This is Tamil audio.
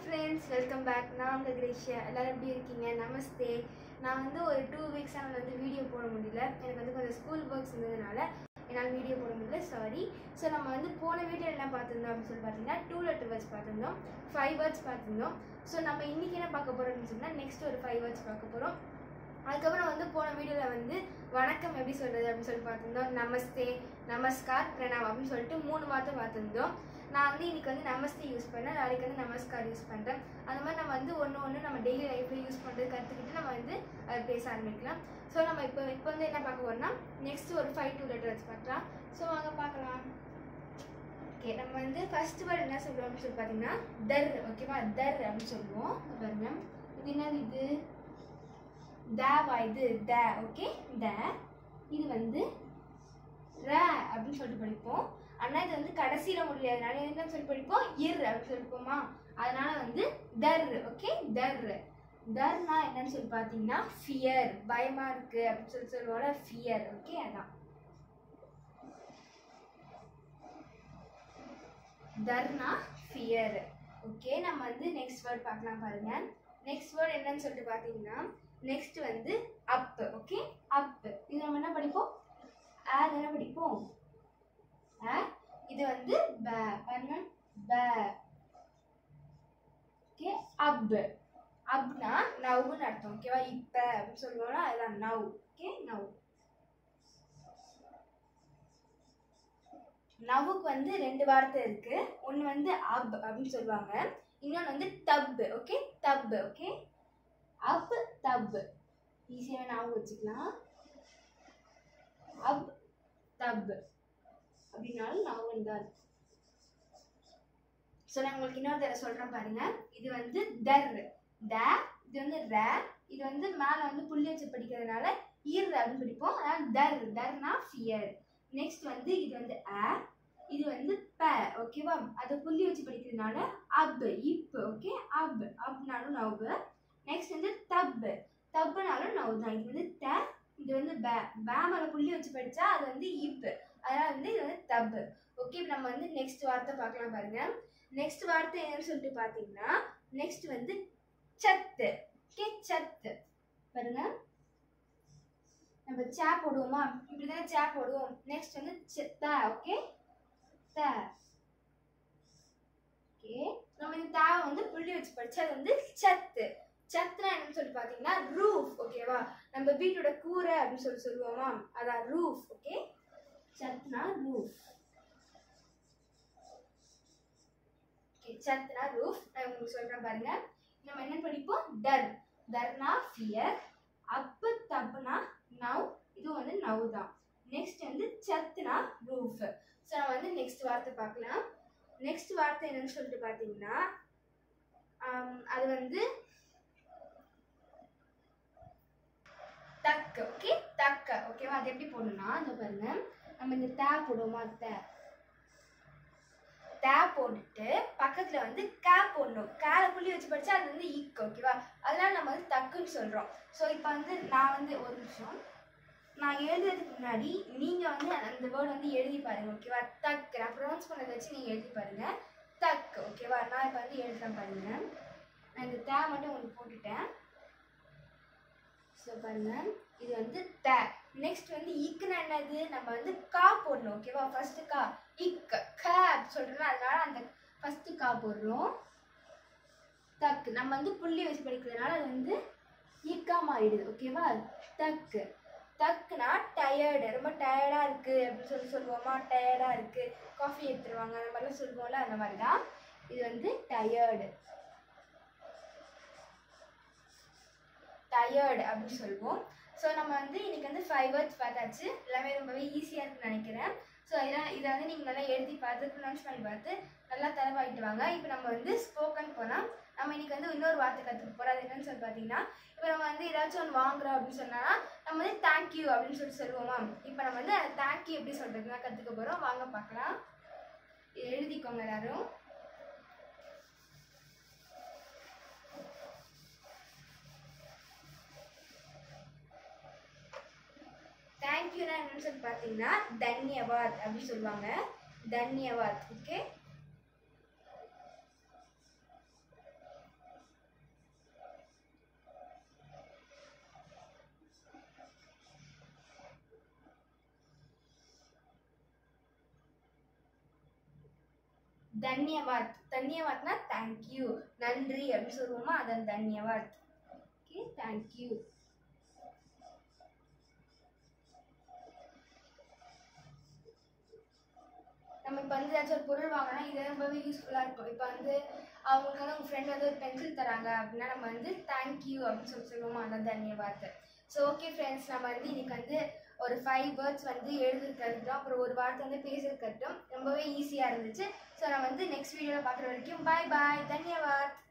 ஃப்ரெண்ட்ஸ் வெல்கம் பேக் நான் உங்கள் கிரேஷியா எல்லோரும் எப்படி இருக்கீங்க நமஸ்தே நான் வந்து ஒரு டூ வீக்ஸ் ஆனால் வந்து வீடியோ போட முடியல எனக்கு வந்து கொஞ்சம் ஸ்கூல் ஒர்க்ஸ் இருந்ததுனால என்னால் வீடியோ போட முடியல சாரி ஸோ நம்ம வந்து போன வீடியோ என்ன பார்த்துருந்தோம் அப்படின்னு சொல்லி பார்த்தீங்கன்னா டூ லெட்டர் வேர்ட்ஸ் பார்த்துருந்தோம் ஃபைவ் வேர்ட்ஸ் பார்த்துருந்தோம் ஸோ நம்ம இன்றைக்கி என்ன பார்க்க போகிறோம் அப்படின்னு சொன்னால் நெக்ஸ்ட் ஒரு ஃபைவ் வேர்ட்ஸ் பார்க்க போகிறோம் அதுக்கப்புறம் வந்து போன வீடியோவில் வந்து வணக்கம் எப்படி சொல்கிறது அப்படின்னு சொல்லி பார்த்துருந்தோம் நமஸ்தே நமஸ்கார் பிரணாம் அப்படின்னு சொல்லிட்டு மூணு வார்த்தை பார்த்துருந்தோம் நான் வந்து இன்னைக்கு வந்து நமஸ்தே யூஸ் பண்ணேன் நாளைக்கு வந்து நமஸ்கார் யூஸ் பண்ணுறேன் அந்த மாதிரி நம்ம வந்து ஒன்று ஒன்று நம்ம டெய்லி லைஃப்பில் யூஸ் பண்ணுறது கற்றுக்கிட்டு நம்ம வந்து அதை பேச ஆரம்பிக்கலாம் ஸோ நம்ம இப்போ இப்போ வந்து என்ன பார்க்க போறோம்னா நெக்ஸ்ட் ஒரு ஃபைவ் டூ லெட்டர்ஸ் பார்க்கலாம் ஸோ வாங்க பார்க்கலாம் ஓகே நம்ம வந்து ஃபர்ஸ்ட் வேர்ட் என்ன சொல்லுவோம் அப்படின்னு சொல்லி பார்த்தீங்கன்னா தர் ஓகேவா தர் அப்படின்னு சொல்லுவோம் இங்க பாருங்க இது என்னது இது தேவா இது த ஓகே த இது வந்து ர அப்படின்னு சொல்லிட்டு படிப்போம் ஆனால் இது வந்து கடைசியில் முடியாதனால என்ன சொல்லி படிப்போம் இர் அப்படின்னு சொல்லிப்போமா அதனால வந்து தர் ஓகே தர் தர்னா என்னன்னு சொல்லி பார்த்தீங்கன்னா ஃபியர் பயமா இருக்கு அப்படின்னு சொல்லி சொல்லுவோம்ல ஃபியர் ஓகே அதான் தர்னா ஃபியர் ஓகே நம்ம வந்து நெக்ஸ்ட் வேர்ட் பார்க்கலாம் பாருங்க நெக்ஸ்ட் வேர்ட் என்னன்னு சொல்லிட்டு பார்த்தீங்கன்னா நெக்ஸ்ட் வந்து அப் ஓகே அப் இது நம்ம என்ன படிப்போம் ஆ என்ன படிப்போம் ஆ இது வந்து ப பாருங்க ப ஓகே அப் அப்னா நவ்னு அர்த்தம் ஓகேவா இப்ப அப்படின்னு சொல்லுவோம்ல அதுதான் நவ் ஓகே நவ் நவுக்கு வந்து ரெண்டு வார்த்தை இருக்கு ஒன்று வந்து அப் அப்படின்னு சொல்லுவாங்க இன்னொன்று வந்து தப் ஓகே தப் ஓகே அப் தப் ஈஸியாக ஞாபகம் வச்சுக்கலாம் அப் தப் அப்படின்னாலும் ஞாபகம் தான் இருக்கு ஸோ நான் உங்களுக்கு இன்னொரு தடவை சொல்கிறேன் பாருங்க இது வந்து தர் த இது வந்து ர இது வந்து மேலே வந்து புள்ளி வச்சு படிக்கிறதுனால ஈர் அப்படின்னு படிப்போம் அதாவது தர் தர்னா ஃபியர் நெக்ஸ்ட் வந்து இது வந்து அ இது வந்து ப ஓகேவா அது புள்ளி வச்சு படிக்கிறதுனால அப் இப் ஓகே அப் அப்னாலும் நவ் நெக்ஸ்ட் வந்து தப் தப்புனாலும் நவ் தான் இது வந்து த இது வந்து ப ப மேலே புள்ளி வச்சு படித்தா அது வந்து இப் அதனால வந்து இது வந்து தப் ஓகே நம்ம வந்து நெக்ஸ்ட் வார்த்தை பார்க்கலாம் பாருங்க நெக்ஸ்ட் வார்த்தை என்னன்னு சொல்லிட்டு பார்த்தீங்கன்னா நெக்ஸ்ட் வந்து சத்து ஓகே சத்து பாருங்க நம்ம சே போடுவோமா இப்படி தானே சே போடுவோம் நெக்ஸ்ட் வந்து ச்ச- த ஓகே த ஓகே நம்ம இந்த தாவை வந்து புள்ளி வச்சு படிச்சா அது வந்து சத்து சத்துனா என்னன்னு சொல்லி பார்த்தீங்கன்னா ரூஃப் ஓகேவா நம்ம வீட்டோட கூரை அப்படின்னு சொல்லி சொல்லுவோமா அதான் ரூஃப் ஓகே சத்னா ரூஃப் ஓகே சத்னா ரூஃப் நான் உங்களுக்கு சொல்றேன் பாருங்க நம்ம என்ன படிப்போம் டர் டர்னா ஃபியர் அப்பு தப்புனா நவ் இது வந்து நவ் தான் நெக்ஸ்ட் வந்து சத்துனா ரூஃப் ஸோ நம்ம வந்து நெக்ஸ்ட் வார்த்தை பார்க்கலாம் நெக்ஸ்ட் வார்த்தை என்னன்னு சொல்லிட்டு பார்த்தீங்கன்னா ஆம், அது வந்து தக்க ஓகே தக்க ஓகேவா அது எப்படி போடணும்னா இந்த பாருங்க நம்ம இந்த தே போடுவோமா தே தே போட்டுட்டு பக்கத்துல வந்து கே போடணும் கேல புள்ளி வச்சு படிச்சா அது வந்து இக் ஓகேவா அதனால நம்ம வந்து தக்குன்னு சொல்றோம் ஸோ இப்போ வந்து நான் வந்து ஒரு நிமிஷம் நான் எழுதுறதுக்கு முன்னாடி நீங்க வந்து அந்த வேர்டு வந்து எழுதி பாருங்க ஓகேவா தக் நான் ப்ரொனவுன்ஸ் பண்ணதை வச்சு நீங்க எழுதி பாருங்க தக் ஓகேவா நான் இப்போ வந்து எழுதுறேன் பாருங்க நான் இந்த தே மட்டும் உங்களுக்கு போட்டுட்டேன் ஸோ பாருங்க இது வந்து த நெக்ஸ்ட் வந்து இக்குனா என்னது நம்ம வந்து கா போடணும் ஓகேவா ஃபர்ஸ்ட் கா இக் க அப்படி சொல்றோம்ல அதனால அந்த ஃபர்ஸ்ட் கா போடுறோம் தக் நம்ம வந்து புள்ளி வச்சு படிக்கிறதுனால அது வந்து இக்கா மாறிடுது ஓகேவா தக்கு தக்குனா டயர்டு ரொம்ப டயர்டா இருக்கு அப்படின்னு சொல்லி சொல்லுவோமா டயர்டா இருக்கு காஃபி எடுத்துருவாங்க அந்த மாதிரிலாம் சொல்லுவோம்ல அந்த மாதிரி தான் இது வந்து டயர்டு டயர்டு அப்படின்னு சொல்லுவோம் ஸோ நம்ம வந்து இன்னைக்கு வந்து ஃபைவ் வேர்ட்ஸ் பார்த்தாச்சு எல்லாமே ரொம்பவே ஈஸியாக இருக்குன்னு நினைக்கிறேன் ஸோ இதெல்லாம் இதை வந்து நீங்கள் நல்லா எழுதி பார்த்து ப்ரொனவுன்ஸ் பண்ணி பார்த்து நல்லா தலைவாயிட்டு வாங்க இப்போ நம்ம வந்து ஸ்போக்கன் போனால் நம்ம இன்னைக்கு வந்து இன்னொரு வார்த்தை கற்றுக்க போகிறோம் அது என்னன்னு சொல்லி பார்த்தீங்கன்னா இப்போ நம்ம வந்து ஏதாச்சும் ஒன்று வாங்குறோம் அப்படின்னு சொன்னா நம்ம வந்து தேங்க்யூ அப்படின்னு சொல்லி சொல்லுவோமா இப்போ நம்ம வந்து தேங்க்யூ எப்படி சொல்கிறதுனா கற்றுக்க போகிறோம் வாங்க பார்க்கலாம் இதை எழுதிக்கோங்க எல்லாரும் தேங்க்யூனா என்னன்னு சொல்லி பார்த்தீங்கன்னா தன்யவாத் அப்படின்னு சொல்லுவாங்க தன்யவாத் ஓகே தன்யவாத் தன்யவாத்னா தேங்க்யூ நன்றி அப்படின்னு சொல்லுவோமா அதான் தன்யவாத் ஓகே தேங்க்யூ நம்ம இப்போ வந்து ஏதாச்சும் ஒரு பொருள் வாங்கினா இது ரொம்பவே யூஸ்ஃபுல்லாக இருக்கும் இப்போ வந்து அவங்களுக்கு வந்து உங்கள் ஃப்ரெண்ட் வந்து ஒரு பென்சில் தராங்க அப்படின்னா நம்ம வந்து தேங்க்யூ அப்படின்னு சொல்லி சொல்லுவோமா அதான் தன்யவாத் ஸோ ஓகே ஃப்ரெண்ட்ஸ் நம்ம வந்து இன்னைக்கு வந்து ஒரு ஃபைவ் வேர்ட்ஸ் வந்து எழுதுறது கற்றுட்டோம் அப்புறம் ஒரு வார்த்தை வந்து பேசுறது கற்றுட்டோம் ரொம்பவே ஈஸியாக இருந்துச்சு ஸோ நான் வந்து நெக்ஸ்ட் வீடியோவில் பார்க்குற வரைக்கும் பாய் பாய் தன்யவாத்